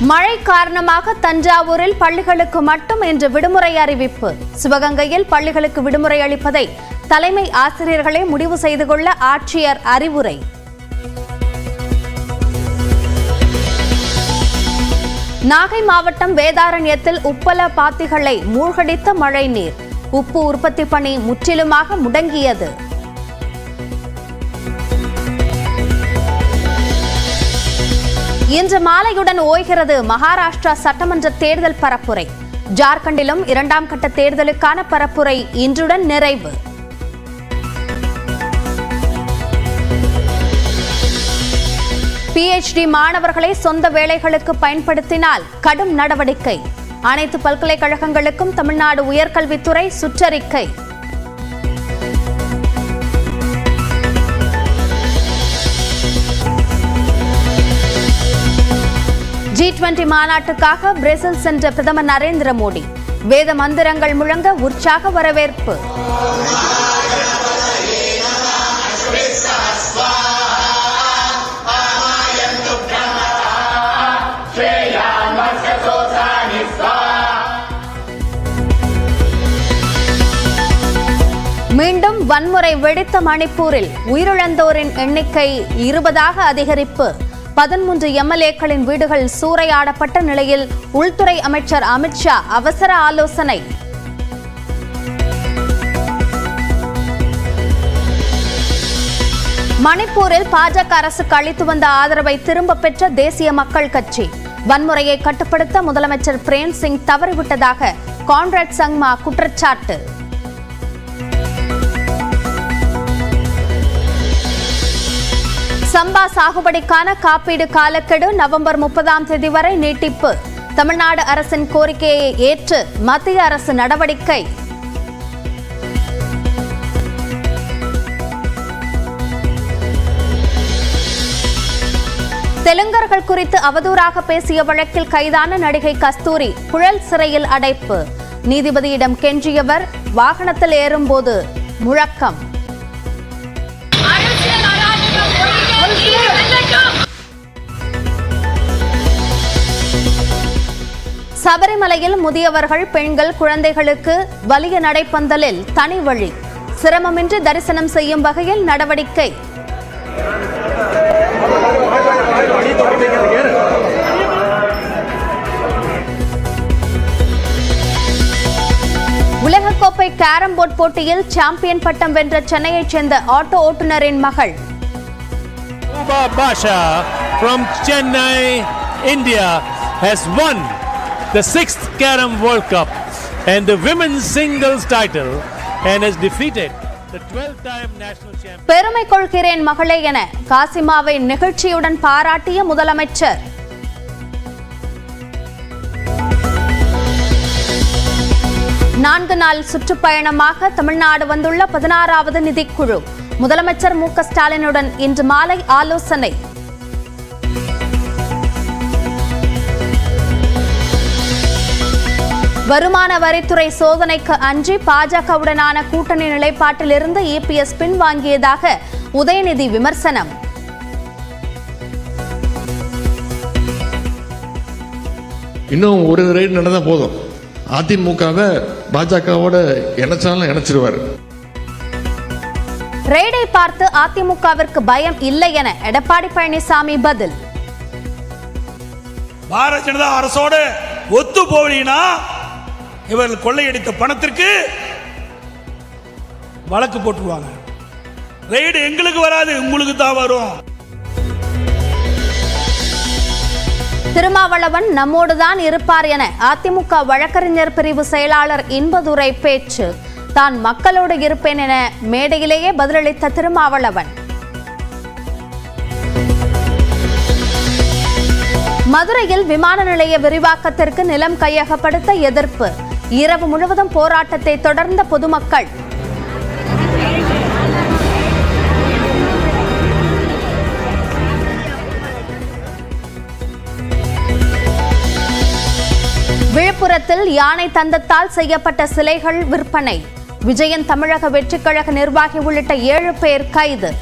மழை காரணமாக தஞ்சாவூரில் பள்ளிகளுக்கு மட்டும் இன்று விடுமுறை அறிவிப்பு சிவகங்கையில் பள்ளிகளுக்கு விடுமுறை அளிப்பதை தலைமை ஆசிரியர்களே முடிவு செய்து கொள்ள ஆட்சியர் அறிவுரை நாகை மாவட்டம் வேதாரண்யத்தில் உப்பள பாத்திகளை மூழ்கடித்த மழைநீர் உப்பு உற்பத்தி பணி முற்றிலுமாக முடங்கியது இன்று மாலையுடன் ஓய்கிறது மகாராஷ்டிரா சட்டமன்ற தேர்தல் பரப்புரை ஜார்க்கண்டிலும் இரண்டாம் கட்ட தேர்தலுக்கான பரப்புரை இன்றுடன் நிறைவு பிஎச்டி மாணவர்களை சொந்த வேலைகளுக்கு பயன்படுத்தினால் கடும் நடவடிக்கை அனைத்து பல்கலைக்கழகங்களுக்கும் தமிழ்நாடு உயர்கல்வித்துறை சுற்றறிக்கை ஜி டுவெண்டி மாநாட்டுக்காக பிரேசில் சென்ற பிரதமர் நரேந்திர மோடி வேத மந்திரங்கள் முழங்க உற்சாக வரவேற்பு மீண்டும் வன்முறை வெடித்த மணிப்பூரில் உயிரிழந்தோரின் எண்ணிக்கை இருபதாக அதிகரிப்பு பதிமூன்று எம்எல்ஏக்களின் வீடுகள் சூறையாடப்பட்ட நிலையில் உள்துறை அமைச்சர் அமித்ஷா அவசர ஆலோசனை மணிப்பூரில் பாஜக அரசுக்கு அளித்து வந்த ஆதரவை திரும்ப பெற்ற தேசிய மக்கள் கட்சி வன்முறையை கட்டுப்படுத்த முதலமைச்சர் பிரேம் சிங் தவறிவிட்டதாக கான்ராட் சங்மா குற்றச்சாட்டு சம்பா சாகுபடிக்கான காப்பீடு காலக்கெடு நவம்பர் முப்பதாம் தேதி வரை நீட்டிப்பு தமிழ்நாடு அரசின் கோரிக்கையை ஏற்று மத்திய அரசு நடவடிக்கை தெலுங்கர்கள் குறித்து அவதூறாக பேசிய வழக்கில் கைதான நடிகை கஸ்தூரி புழல் சிறையில் அடைப்பு நீதிபதியிடம் கெஞ்சியவர் வாகனத்தில் ஏறும்போது முழக்கம் அரசியல் அராஜகம் ஒழிக வெல்லட்டும் சபரிமலையில் முதியவர்கள் பெண்கள் குழந்தைகளுக்கு வலிய நடைப்பந்தலில் தனி வழி சிரமமின்றி தரிசனம் செய்யும் வகையில் நடவடிக்கை உலகக்கோப்பை கேரம் போர்ட் போட்டியில் சாம்பியன் பட்டம் வென்ற சென்னையைச் சேர்ந்த ஆட்டோ ஓட்டுநரின் மகள் Uba Basha from Chennai, India has won the sixth Carom World Cup and the women's singles title and has defeated the 12 time national champion. பெருமை கொள்கிறேன் மகளே என காசிமாவை நிகழ்ச்சியுடன் பாராட்டிய முதலமைச்சர் நான்கு நாள் சுற்றுப்பயணமாக தமிழ்நாடு வந்துள்ள பதினாறாவது நிதிக்குழு முதலமைச்சர் மு க ஸ்டாலினுடன் இன்று மாலை ஆலோசனை வருமான வரித்துறை சோதனைக்கு அஞ்சி பாஜகவுடனான கூட்டணி நிலைப்பாட்டிலிருந்து இபிஎஸ் பின்வாங்கியதாக உதயநிதி விமர்சனம் இன்னும் ஒரு ரைடு நடந்தால் போதும் அதிமுகவை பாஜகவோட இணைச்சாலும் இணைச்சிருவார் ரெய்டை பார்த்து அதிமுகவிற்கு பயம் இல்லை என எடப்பாடி பழனிசாமி பதில் பாரதிய ஜனதா அரசோடு ஒத்து போவீங்கன்னா இவர்கள் கொள்ளையடித்த பணத்திற்கு வழக்கு போட்டுருவாங்க ரைடு எங்களுக்கு வராது உங்களுக்கு தான் வரும் திருமாவளவன் நம்மோடுதான் இருப்பார் என அதிமுக வழக்கறிஞர் பிரிவு செயலாளர் இன்பதுரை பேச்சு தான் மக்களோடு இருப்பேன் என மேடையிலேயே பதிலளித்த திருமாவளவன் மதுரையில் விமான நிலைய விரிவாக்கத்திற்கு நிலம் கையகப்படுத்த எதிர்ப்பு இரவு முழுவதும் போராட்டத்தை தொடர்ந்த பொதுமக்கள் விழுப்புரத்தில் யானை தந்தத்தால் செய்யப்பட்ட சிலைகள் விற்பனை விஜயன் தமிழக வெற்றிக் கழக நிர்வாகி உள்ளிட்ட ஏழு பேர் கைது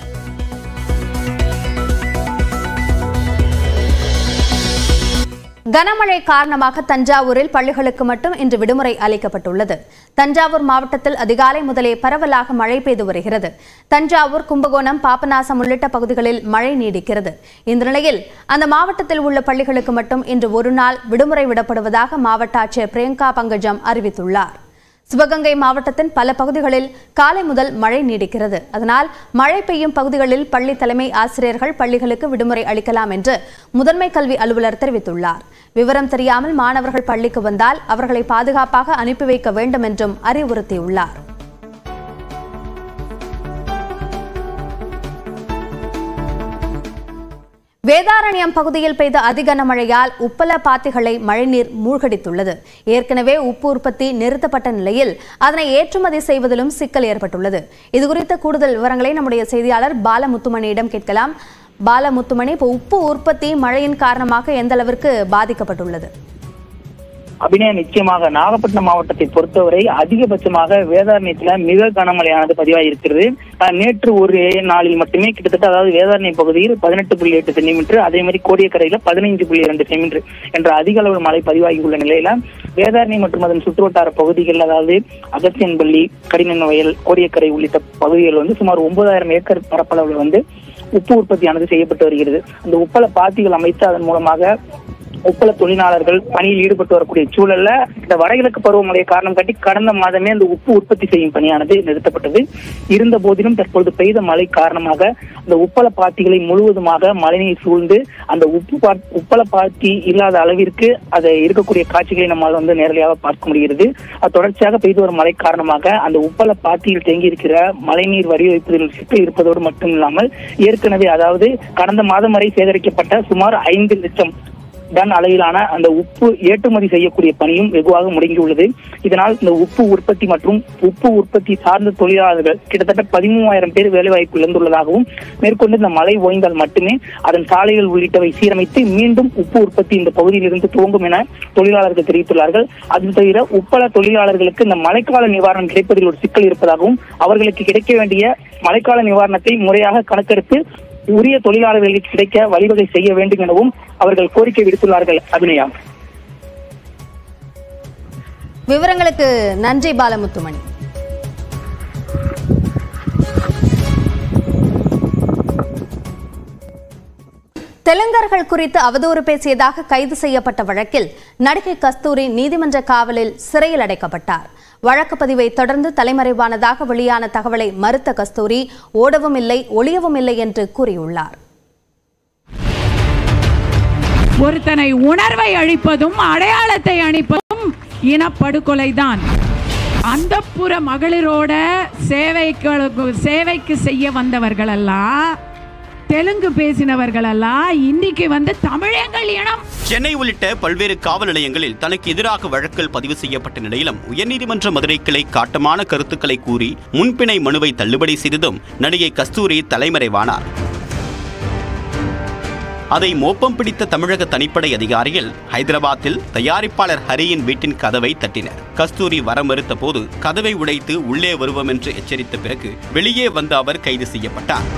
கனமழை காரணமாக தஞ்சாவூரில் பள்ளிகளுக்கு மட்டும் இன்று விடுமுறை அளிக்கப்பட்டுள்ளது தஞ்சாவூர் மாவட்டத்தில் அதிகாலை முதலே பரவலாக மழை பெய்து வருகிறது தஞ்சாவூர் கும்பகோணம் பாபநாசம் உள்ளிட்ட பகுதிகளில் மழை நீடிக்கிறது இந்த நிலையில் அந்த மாவட்டத்தில் உள்ள பள்ளிகளுக்கு மட்டும் இன்று ஒரு நாள் விடுமுறை விடப்படுவதாக மாவட்ட ஆட்சியர் பிரியங்கா பங்கஜம் அறிவித்துள்ளார் சிவகங்கை மாவட்டத்தின் பல பகுதிகளில் காலை முதல் மழை நீடிக்கிறது அதனால் மழை பெய்யும் பகுதிகளில் பள்ளி தலைமை ஆசிரியர்கள் பள்ளிகளுக்கு விடுமுறை அளிக்கலாம் என்று முதன்மை கல்வி அலுவலர் தெரிவித்துள்ளார் விவரம் தெரியாமல் மாணவர்கள் பள்ளிக்கு வந்தால் அவர்களை பாதுகாப்பாக அனுப்பி வைக்க வேண்டும் என்றும் அறிவுறுத்தியுள்ளார் வேதாரண்யம் பகுதியில் பெய்த அதிகன மழையால் உப்பல பாத்திகளை மழைநீர் மூழ்கடித்துள்ளது ஏற்கனவே உப்பு உற்பத்தி நிறுத்தப்பட்ட நிலையில் அதனை ஏற்றுமதி செய்வதிலும் சிக்கல் ஏற்பட்டுள்ளது இதுகுறித்த கூடுதல் விவரங்களை நம்முடைய செய்தியாளர் பாலமுத்துமணியிடம் கேட்கலாம் பாலமுத்துமணி இப்போ உப்பு உற்பத்தி மழையின் காரணமாக எந்த அளவிற்கு பாதிக்கப்பட்டுள்ளது அபிநயா நிச்சயமாக நாகப்பட்டினம் மாவட்டத்தை பொறுத்தவரை அதிகபட்சமாக வேதாரண்யத்துல மிக கனமழையானது பதிவாகி இருக்கிறது அஹ் நேற்று ஒரு நாளில் மட்டுமே கிட்டத்தட்ட அதாவது வேதாரண்யம் பகுதியில் பதினெட்டு புள்ளி எட்டு சென்டிமீட்டர் அதே மாதிரி கோடியக்கரையில பதினைஞ்சு புள்ளி இரண்டு சென்டிமீட்டர் என்ற அதிக அளவு மழை பதிவாகி உள்ள நிலையில வேதாரண்யம் மற்றும் அதன் சுற்றுவட்டார பகுதிகள் அதாவது அகத்தியன்பள்ளி கடினன் வயல் கோடியக்கரை உள்ளிட்ட பகுதிகள் வந்து சுமார் ஒன்பதாயிரம் ஏக்கர் பரப்பளவில் வந்து உப்பு உற்பத்தியானது செய்யப்பட்டு வருகிறது அந்த உப்பள பாத்திகள் அமைத்து அதன் மூலமாக உப்பள தொழிலாளர்கள் பணியில் ஈடுபட்டு வரக்கூடிய சூழல்ல இந்த வடகிழக்கு பருவமழையை காரணம் காட்டி கடந்த மாதமே அந்த உப்பு உற்பத்தி செய்யும் பணியானது நிறுத்தப்பட்டது இருந்த போதிலும் தற்பொழுது பெய்த மழை காரணமாக அந்த உப்பள பாத்திகளை முழுவதுமாக மழைநீர் சூழ்ந்து அந்த உப்பு பா உப்பள பாத்தி இல்லாத அளவிற்கு அது இருக்கக்கூடிய காட்சிகளை நம்மால் வந்து நேரடியாக பார்க்க முடிகிறது அது தொடர்ச்சியாக பெய்து வரும் மழை காரணமாக அந்த உப்பள பாத்தியில் தேங்கி இருக்கிற மழைநீர் வரி வைப்பதில் சிக்கல் இருப்பதோடு மட்டும் இல்லாமல் ஏற்கனவே அதாவது கடந்த மாதம் வரை சேகரிக்கப்பட்ட சுமார் ஐந்து லட்சம் டன் அளவிலான அந்த உப்பு ஏற்றுமதி செய்யக்கூடிய பணியும் வெகுவாக முடங்கியுள்ளது இதனால் இந்த உப்பு உற்பத்தி மற்றும் உப்பு உற்பத்தி சார்ந்த தொழிலாளர்கள் கிட்டத்தட்ட பதிமூவாயிரம் பேர் வேலைவாய்ப்பு இழந்துள்ளதாகவும் மேற்கொண்டு இந்த மழை ஓய்ந்தால் மட்டுமே அதன் சாலைகள் உள்ளிட்டவை சீரமைத்து மீண்டும் உப்பு உற்பத்தி இந்த பகுதியிலிருந்து துவங்கும் என தொழிலாளர்கள் தெரிவித்துள்ளார்கள் அது தவிர உப்பள தொழிலாளர்களுக்கு இந்த மழைக்கால நிவாரணம் கிடைப்பதில் ஒரு சிக்கல் இருப்பதாகவும் அவர்களுக்கு கிடைக்க வேண்டிய மழைக்கால நிவாரணத்தை முறையாக கணக்கெடுத்து உரிய தொழிலாளர்களுக்கு கிடைக்க வழிவகை செய்ய வேண்டும் எனவும் அவர்கள் கோரிக்கை விடுத்துள்ளார்கள் அபிநயா விவரங்களுக்கு நன்றி பாலமுத்துமணி தெலுங்கர்கள் குறித்து அவதூறு பேசியதாக கைது செய்யப்பட்ட வழக்கில் நடிகை கஸ்தூரி நீதிமன்ற காவலில் சிறையில் அடைக்கப்பட்டார் வழக்கு பதிவை தொடர்ந்து தலைமறைவானதாக வெளியான தகவலை மறுத்த கஸ்தூரி ஓடவும் இல்லை ஒளியவும் இல்லை என்று கூறியுள்ளார் ஒருத்தனை உணர்வை அழிப்பதும் அடையாளத்தை அழிப்பதும் இனப்படுகொலைதான் அந்தப்புற மகளிரோட சேவைக்கு சேவைக்கு செய்ய வந்தவர்களெல்லாம் தெலுங்கு பேசினவர்களெல்லாம் இன்னைக்கு வந்து தமிழங்கள் இனம் சென்னை உள்ளிட்ட பல்வேறு காவல் நிலையங்களில் தனக்கு எதிராக வழக்குகள் பதிவு செய்யப்பட்ட நிலையிலும் உயர்நீதிமன்ற மதுரை கிளை காட்டமான கருத்துக்களை கூறி முன்பிணை மனுவை தள்ளுபடி செய்ததும் நடிகை கஸ்தூரி தலைமறைவானார் அதை மோப்பம் பிடித்த தமிழக தனிப்படை அதிகாரிகள் ஹைதராபாத்தில் தயாரிப்பாளர் ஹரியின் வீட்டின் கதவை தட்டினர் கஸ்தூரி வர மறுத்த போது கதவை உடைத்து உள்ளே வருவோம் என்று எச்சரித்த பிறகு வெளியே வந்த அவர் கைது செய்யப்பட்டார்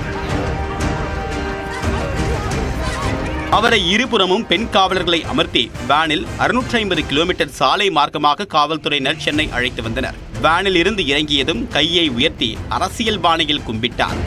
அவரை இருபுறமும் பெண் காவலர்களை அமர்த்தி வேனில் அறுநூற்றி ஐம்பது கிலோமீட்டர் சாலை மார்க்கமாக காவல்துறையினர் சென்னை அழைத்து வந்தனர் வேனில் இருந்து இறங்கியதும் கையை உயர்த்தி அரசியல் பாணியில் கும்பிட்டார்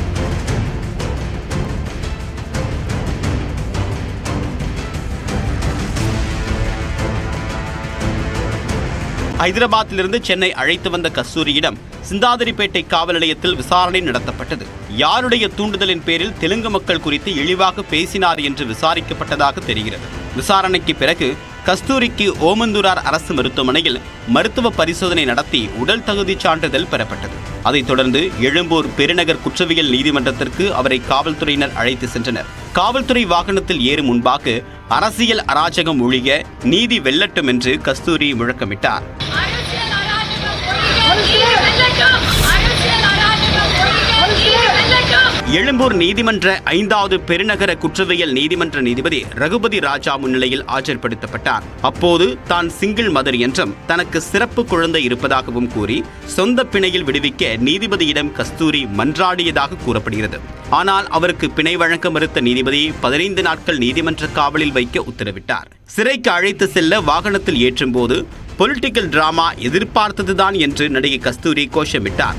ஹைதராபாத்திலிருந்து சென்னை அழைத்து வந்த கஸ்தூரியிடம் சிந்தாதிரிப்பேட்டை காவல் நிலையத்தில் விசாரணை நடத்தப்பட்டது யாருடைய தூண்டுதலின் பேரில் தெலுங்கு மக்கள் குறித்து இழிவாக பேசினார் என்று விசாரிக்கப்பட்டதாக தெரிகிறது விசாரணைக்கு பிறகு கஸ்தூரிக்கு ஓமந்தூரார் அரசு மருத்துவமனையில் மருத்துவ பரிசோதனை நடத்தி உடல் தகுதி சான்றிதழ் பெறப்பட்டது அதைத் தொடர்ந்து எழும்பூர் பெருநகர் குற்றவியல் நீதிமன்றத்திற்கு அவரை காவல்துறையினர் அழைத்து சென்றனர் காவல்துறை வாகனத்தில் ஏறும் முன்பாக அரசியல் அராஜகம் ஒழிய நீதி வெல்லட்டும் என்று கஸ்தூரி முழக்கமிட்டார் அரசியல் அராஜகம் ஒழிக, நீதி வெல்லட்டும். அரசியல் அராஜகம் ஒழிக, நீதி வெல்லட்டும். எழும்பூர் நீதிமன்ற ஐந்தாவது பெருநகர குற்றவியல் நீதிமன்ற நீதிபதி ரகுபதி ராஜா முன்னிலையில் ஆஜர்படுத்தப்பட்டார் அப்போது தான் சிங்கிள் மதர் என்றும் தனக்கு சிறப்பு குழந்தை இருப்பதாகவும் கூறி சொந்த பிணையில் விடுவிக்க நீதிபதியிடம் கஸ்தூரி மன்றாடியதாக கூறப்படுகிறது ஆனால் அவருக்கு பிணை வழங்க மறுத்த நீதிபதி பதினைந்து நாட்கள் நீதிமன்ற காவலில் வைக்க உத்தரவிட்டார் சிறைக்கு அழைத்து செல்ல வாகனத்தில் ஏற்றும்போது பொலிட்டிக்கல் டிராமா எதிர்பார்த்ததுதான் என்று நடிகை கஸ்தூரி கோஷமிட்டார்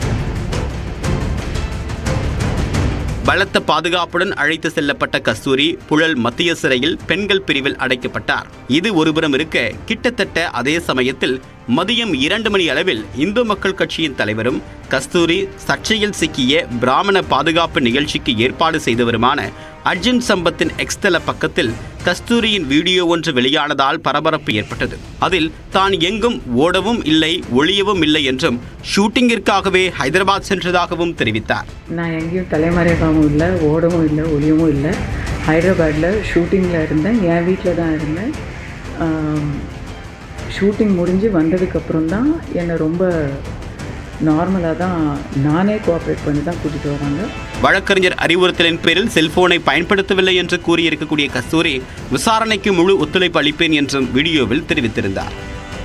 பலத்த பாதுகாப்புடன் அழைத்து செல்லப்பட்ட கஸ்தூரி புழல் மத்திய சிறையில் பெண்கள் பிரிவில் அடைக்கப்பட்டார் இது ஒருபுறம் இருக்க கிட்டத்தட்ட அதே சமயத்தில் மதியம் இரண்டு மணி அளவில் இந்து மக்கள் கட்சியின் தலைவரும் கஸ்தூரி சர்ச்சையில் சிக்கிய பிராமண பாதுகாப்பு நிகழ்ச்சிக்கு ஏற்பாடு செய்தவருமான அர்ஜுன் சம்பத்தின் எக்ஸ்தல பக்கத்தில் கஸ்தூரியின் வீடியோ ஒன்று வெளியானதால் பரபரப்பு ஏற்பட்டது அதில் தான் எங்கும் ஓடவும் இல்லை ஒளியவும் இல்லை என்றும் ஷூட்டிங்கிற்காகவே ஹைதராபாத் சென்றதாகவும் தெரிவித்தார் நான் எங்கேயும் தலைமறைவாகவும் இல்லை ஓடவும் இல்லை ஒளியவும் இல்லை ஹைதராபாத்தில் ஷூட்டிங்கில் இருந்தேன் என் வீட்டில் தான் இருந்தேன் ஷூட்டிங் முடிஞ்சு வந்ததுக்கப்புறம் தான் என்னை ரொம்ப நார்மலாக தான் நானே கோஆப்ரேட் பண்ணி தான் கூட்டிகிட்டு வராங்க வழக்கறிஞர் அறிவுறுத்தலின் பேரில் செல்போனை பயன்படுத்தவில்லை என்று கூறியிருக்கக்கூடிய கஸ்தூரி விசாரணைக்கு முழு ஒத்துழைப்பு அளிப்பேன் என்றும் வீடியோவில் தெரிவித்திருந்தார்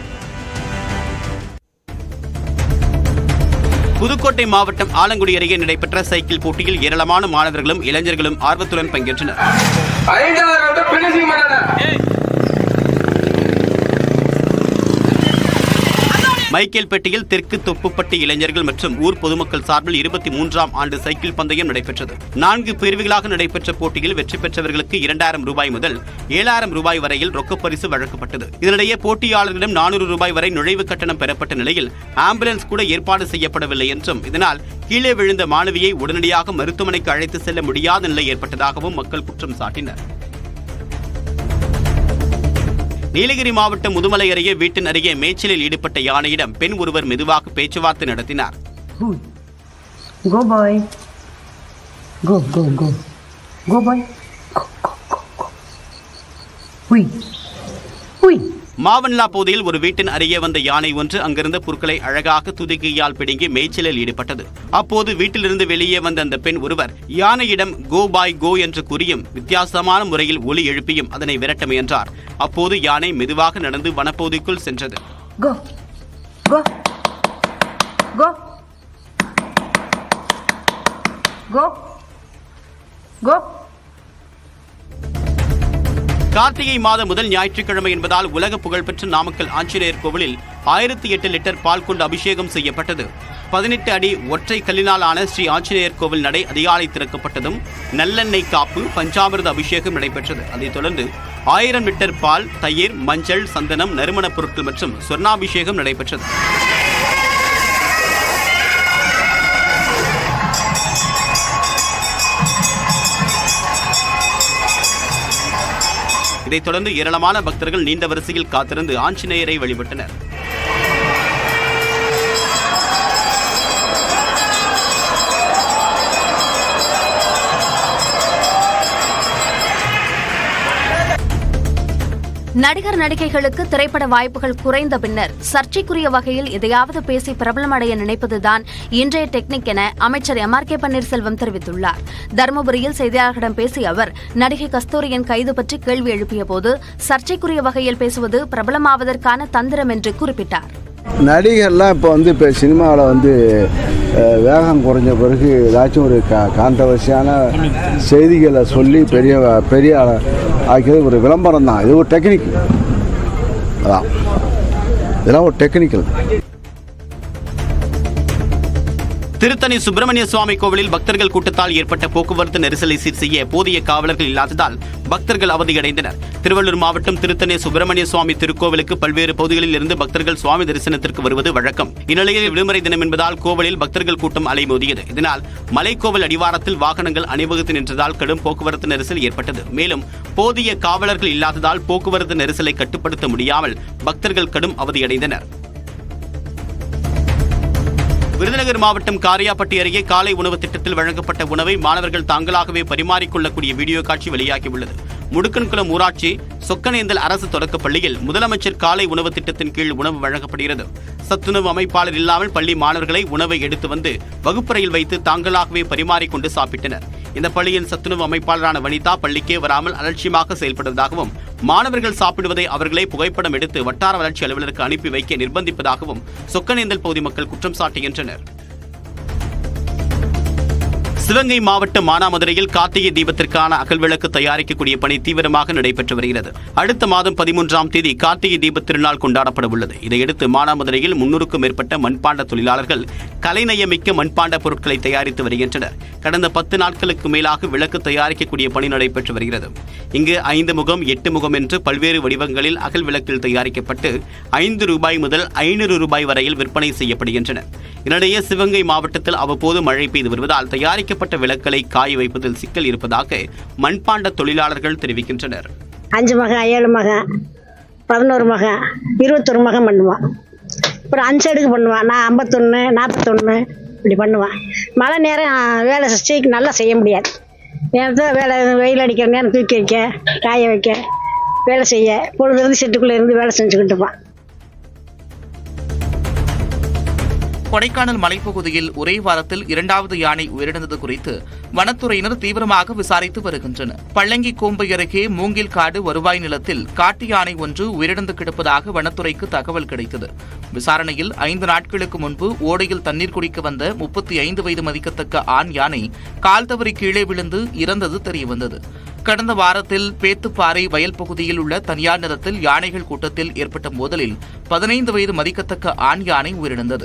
புதுக்கோட்டை மாவட்டம் ஆலங்குடி அருகே நடைபெற்ற சைக்கிள் போட்டியில் ஏராளமான மாணவர்களும் இளைஞர்களும் ஆர்வத்துடன் பங்கேற்றனர் மைக்கேல்பேட்டையில் தெற்கு தொப்புப்பட்டி இளைஞர்கள் மற்றும் ஊர் பொதுமக்கள் சார்பில் இருபத்தி மூன்றாம் ஆண்டு சைக்கிள் பந்தயம் நடைபெற்றது நான்கு பிரிவுகளாக நடைபெற்ற போட்டியில் வெற்றி பெற்றவர்களுக்கு இரண்டாயிரம் ரூபாய் முதல் ஏழாயிரம் ரூபாய் வரையில் ரொக்கப் பரிசு வழங்கப்பட்டது இதனிடையே போட்டியாளர்களிடம் நானூறு ரூபாய் வரை நுழைவு கட்டணம் பெறப்பட்ட நிலையில் ஆம்புலன்ஸ் கூட ஏற்பாடு செய்யப்படவில்லை என்றும் இதனால் கீழே விழுந்த மாணவியை உடனடியாக மருத்துவமனைக்கு அழைத்து செல்ல முடியாத நிலை ஏற்பட்டதாகவும் மக்கள் குற்றம் சாட்டினர் நீலகிரி மாவட்டம் முதுமலை அருகே வீட்டின் அருகே மேய்ச்சலில் ஈடுபட்ட யானையிடம் பெண் ஒருவர் மெதுவாக பேச்சுவார்த்தை நடத்தினார் Go boy. Go, go, go. Go boy. Go, go, go, go. Hui. Hui. மாவன்லா பகுதியில் ஒரு வீட்டின் அருகே வந்த யானை ஒன்று அங்கிருந்த புற்களை அழகாக துதிக்கையால் பிடுங்கி மேய்ச்சலில் ஈடுபட்டது அப்போது வீட்டிலிருந்து வெளியே வந்த அந்த பெண் ஒருவர் யானையிடம் கோ பாய் கோ என்று கூறியும் வித்தியாசமான முறையில் ஒலி எழுப்பியும் அதனை விரட்ட முயன்றார் அப்போது யானை மெதுவாக நடந்து வனப்பகுதிக்குள் சென்றது Go. Go. Go. Go. Go. Karthigai மாதம் முதல் ஞாயிற்றுக்கிழமை என்பதால் உலக புகழ்பெற்ற நாமக்கல் ஆஞ்சநேயர் கோவிலில் ஆயிரத்தி எட்டு லிட்டர் பால் கொண்டு அபிஷேகம் செய்யப்பட்டது பதினெட்டு அடி ஒற்றை கல்லினால் ஆன ஸ்ரீ ஆஞ்சநேயர் கோவில் நடை அதிகாலை திறக்கப்பட்டதும் நல்லெண்ணெய் காப்பு பஞ்சாமிர்த அபிஷேகம் நடைபெற்றது அதைத் தொடர்ந்து ஆயிரம் லிட்டர் பால் தயிர் மஞ்சள் சந்தனம் நறுமணப் பொருட்கள் மற்றும் சொர்ணாபிஷேகம் நடைபெற்றது இதைத் தொடர்ந்து ஏராளமான பக்தர்கள் நீண்ட வரிசையில் காத்திருந்து ஆஞ்சநேயரை வழிபட்டனர் நடிகர் நடிகைகளுக்கு திரைப்பட வாய்ப்புகள் குறைந்த பின்னர் சர்ச்சைக்குரிய வகையில் எதையாவது பேசி பிரபலமடைய நினைப்பதுதான் இன்றைய டெக்னிக் என அமைச்சர் எம் ஆர் கே பன்னீர்செல்வம் தெரிவித்துள்ளார் தருமபுரியில் செய்தியாளர்களிடம் பேசிய அவர் நடிகை கஸ்தூரியின் கைது பற்றி கேள்வி எழுப்பிய போது சர்ச்சைக்குரிய வகையில் பேசுவது பிரபலமாவதற்கான தந்திரம் என்று குறிப்பிட்டார் நடிகர்லாம் இப்போ வந்து இப்போ சினிமாவில் வந்து அஹ், வேகம் குறைஞ்ச பிறகு ஏதாச்சும் ஒரு கா கான்ட்ரவர்சியான செய்திகளை சொல்லி பெரிய பெரிய ஆள- ஆக்கியது ஒரு விளம்பரம் தான் இது ஒரு டெக்னிக் அதான் இதெல்லாம் ஒரு டெக்னிக்கல் திருத்தணி சுப்பிரமணிய சுவாமி கோவிலில் பக்தர்கள் கூட்டத்தால் ஏற்பட்ட போக்குவரத்து நெரிசலை சீர் செய்ய போதிய காவலர்கள் இல்லாததால் பக்தர்கள் அவதியடைந்தனர் திருவள்ளூர் மாவட்டம் திருத்தணி சுப்பிரமணிய சுவாமி திருக்கோவிலுக்கு பல்வேறு பகுதிகளில் இருந்து பக்தர்கள் சுவாமி தரிசனத்திற்கு வருவது வழக்கம் இந்நிலையில் விடுமுறை தினம் என்பதால் கோவிலில் பக்தர்கள் கூட்டம் அலைமோதியது இதனால் மலைக்கோவில் அடிவாரத்தில் வாகனங்கள் அணிவகுத்து நின்றதால் கடும் போக்குவரத்து நெரிசல் ஏற்பட்டது மேலும் போதிய காவலர்கள் இல்லாததால் போக்குவரத்து நெரிசலை கட்டுப்படுத்த முடியாமல் பக்தர்கள் கடும் அவதியடைந்தனர் விருதுநகர் மாவட்டம் காரியாப்பட்டி அருகே காலை உணவு திட்டத்தில் வழங்கப்பட்ட உணவை மாணவர்கள் தாங்களாகவே பரிமாறிக்கொள்ளக்கூடிய வீடியோ காட்சி வெளியாகியுள்ளது முடுக்கன்குளம் ஊராட்சி சொக்கனேந்தல் அரசு தொடக்கப் பள்ளியில் முதலமைச்சர் காலை உணவு திட்டத்தின் கீழ் உணவு வழங்கப்படுகிறது சத்துணவு அமைப்பாளர் இல்லாமல் பள்ளி மாணவர்களை உணவை எடுத்து வந்து வகுப்பறையில் வைத்து தாங்களாகவே பரிமாறிக்கொண்டு சாப்பிட்டனர் இந்த பள்ளியின் சத்துணவு அமைப்பாளரான வனிதா பள்ளிக்கே வராமல் அலட்சியமாக செயல்படுவதாகவும் மாணவர்கள் சாப்பிடுவதை அவர்களே புகைப்படம் எடுத்து வட்டார வளர்ச்சி அலுவலருக்கு அனுப்பி வைக்க நிர்பந்திப்பதாகவும் சொக்கநேந்தல் பகுதி மக்கள் குற்றம் சாட்டுகின்றனர் சிவகங்கை மாவட்டம் மானாமதுரையில் கார்த்திகை தீபத்திற்கான அகல்விளக்கு தயாரிக்கக்கூடிய பணி தீவிரமாக நடைபெற்று வருகிறது அடுத்த மாதம் பதிமூன்றாம் தேதி கார்த்திகை தீபத் திருநாள் கொண்டாடப்பட உள்ளது இதையடுத்து மானாமதுரையில் முன்னூறுக்கும் மேற்பட்ட மண்பாண்ட தொழிலாளர்கள் கலைநயமிக்க மண்பாண்ட பொருட்களை தயாரித்து வருகின்றனர் கடந்த பத்து நாட்களுக்கு மேலாக விளக்கு தயாரிக்கக்கூடிய பணி நடைபெற்று வருகிறது இங்கு ஐந்து முகம் எட்டு முகம் என்று பல்வேறு வடிவங்களில் அகல் விளக்கில் தயாரிக்கப்பட்டு ஐந்து ரூபாய் முதல் ஐநூறு ரூபாய் வரையில் விற்பனை செய்யப்படுகின்றன இதனிடையே சிவகங்கை மாவட்டத்தில் அவ்வப்போது மழை பெய்து வருவதால் தயாரிக்கப்பட்ட விளக்குகளை காய வைப்பதில் சிக்கல் இருப்பதாக மண்பாண்ட தொழிலாளர்கள் தெரிவிக்கின்றனர் அஞ்சு மகன் ஏழு மகன் பதினோரு மகன் இருபத்தொரு மகன் பண்ணுவான் அப்புறம் அஞ்சு அடுக்கு பண்ணுவான் நான் ஐம்பத்தொன்று நாற்பத்தொன்று இப்படி பண்ணுவான் மழை நேரம் வேலை சீக்கிரம் நல்லா செய்ய முடியாது நேரத்தில் வேலை வெயில் அடிக்கிற நேரம் தூக்கி வைக்க காய வைக்க வேலை செய்ய பொழுது இருந்து செட்டுக்குள்ளே இருந்து வேலை செஞ்சுக்கிட்டு இருப்பான் கொடைக்கானல் மலைப்பகுதியில் ஒரே வாரத்தில் இரண்டாவது யானை உயிரிழந்தது குறித்து வனத்துறையினர் தீவிரமாக விசாரித்து வருகின்றனர் பள்ளங்கி கோம்பை அருகே மூங்கில் காடு வருவாய் நிலத்தில் காட்டு யானை ஒன்று உயிரிழந்து கிடப்பதாக வனத்துறைக்கு தகவல் கிடைத்தது விசாரணையில் ஐந்து நாட்களுக்கு முன்பு ஓடையில் தண்ணீர் குடிக்க வந்த முப்பத்தி ஐந்து வயது மதிக்கத்தக்க ஆண் யானை கால் தவறி கீழே விழுந்து இறந்தது தெரியவந்தது கடந்த வாரத்தில் பேத்துப்பாறை வயல் பகுதியில் உள்ள தனியார் நிலத்தில் யானைகள் கூட்டத்தில் ஏற்பட்ட மோதலில் பதினைந்து வயது மதிக்கத்தக்க ஆண் யானை உயிரிழந்தது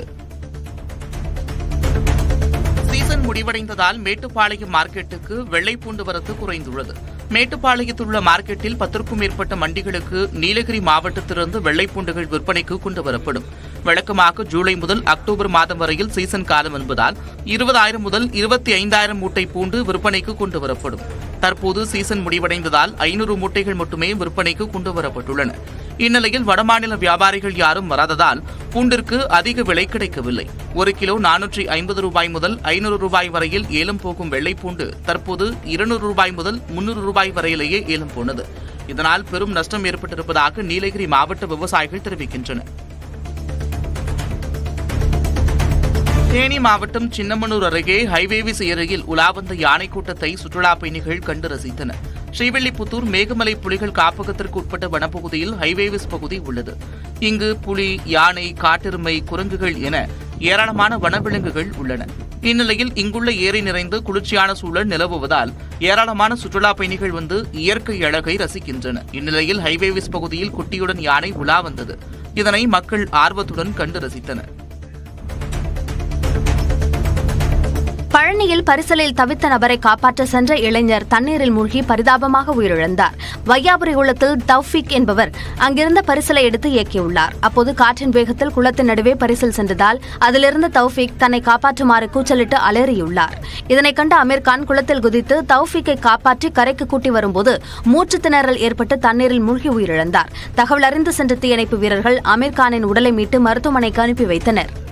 சீசன் முடிவடைந்ததால் மேட்டுப்பாளையம் மார்க்கெட்டுக்கு வெள்ளைப்பூண்டு வரத்து குறைந்துள்ளது மேட்டுப்பாளையத்தில் உள்ள மார்க்கெட்டில் பத்திற்கும் மேற்பட்ட மண்டிகளுக்கு நீலகிரி மாவட்டத்திலிருந்து வெள்ளைப்பூண்டுகள் விற்பனைக்கு கொண்டு வரப்படும் வழக்கமாக ஜூலை முதல் அக்டோபர் மாதம் வரையில் சீசன் காலம் என்பதால் இருபதாயிரம் முதல் இருபத்தி ஐந்தாயிரம் மூட்டை பூண்டு விற்பனைக்கு கொண்டு வரப்படும் தற்போது சீசன் முடிவடைந்ததால் ஐநூறு மூட்டைகள் மட்டுமே விற்பனைக்கு கொண்டு வரப்பட்டுள்ளன இந்நிலையில் வடமாநில வியாபாரிகள் யாரும் வராததால் பூண்டிற்கு அதிக விலை கிடைக்கவில்லை ஒரு கிலோ நானூற்றி ஐம்பது ரூபாய் முதல் ஐநூறு ரூபாய் வரையில் ஏலம் போகும் வெள்ளைப்பூண்டு தற்போது இருநூறு ரூபாய் முதல் முன்னூறு ரூபாய் வரையிலேயே ஏலம் போனது இதனால் பெரும் நஷ்டம் ஏற்பட்டிருப்பதாக நீலகிரி மாவட்ட விவசாயிகள் தெரிவிக்கின்றனர் தேனி மாவட்டம் சின்னமனூர் அருகே ஹைவேவிஸ் ஏரியில் உலா வந்த யானை கூட்டத்தை சுற்றுலா பயணிகள் கண்டு ரசித்தனர் ஸ்ரீவில்லிபுத்தூர் மேகமலை புலிகள் காப்பகத்திற்கு உட்பட்ட வனப்பகுதியில் ஹைவேவிஸ் பகுதி உள்ளது இங்கு புலி யானை காட்டெருமை குரங்குகள் என ஏராளமான வனவிலங்குகள் உள்ளன இந்நிலையில் இங்குள்ள ஏரி நிறைந்து குளிர்ச்சியான சூழல் நிலவுவதால் ஏராளமான சுற்றுலா பயணிகள் வந்து இயற்கை அழகை ரசிக்கின்றனர் இந்நிலையில் ஹைவேவிஸ் பகுதியில் குட்டியுடன் யானை உலா வந்தது இதனை மக்கள் ஆர்வத்துடன் கண்டு ரசித்தனர் பழனியில் பரிசலில் தவித்த நபரை காப்பாற்ற சென்ற இளைஞர் தண்ணீரில் மூழ்கி பரிதாபமாக உயிரிழந்தார் வையாபுரி குளத்தில் தௌஃபிக் என்பவர் அங்கிருந்த பரிசலை எடுத்து இயக்கியுள்ளார் அப்போது காற்றின் வேகத்தில் குளத்தின் நடுவே பரிசல் சென்றதால் அதிலிருந்த தௌஃபிக் தன்னை காப்பாற்றுமாறு கூச்சலிட்டு அலறியுள்ளார் இதனைக் கண்ட அமீர்கான் குளத்தில் குதித்து தௌஃபிக்கை காப்பாற்றி கரைக்கு கூட்டி வரும்போது மூச்சு திணறல் ஏற்பட்டு தண்ணீரில் மூழ்கி உயிரிழந்தார் தகவல் அறிந்து சென்ற தீயணைப்பு வீரர்கள் அமீர்கானின் உடலை மீட்டு மருத்துவமனைக்கு அனுப்பி வைத்தனர்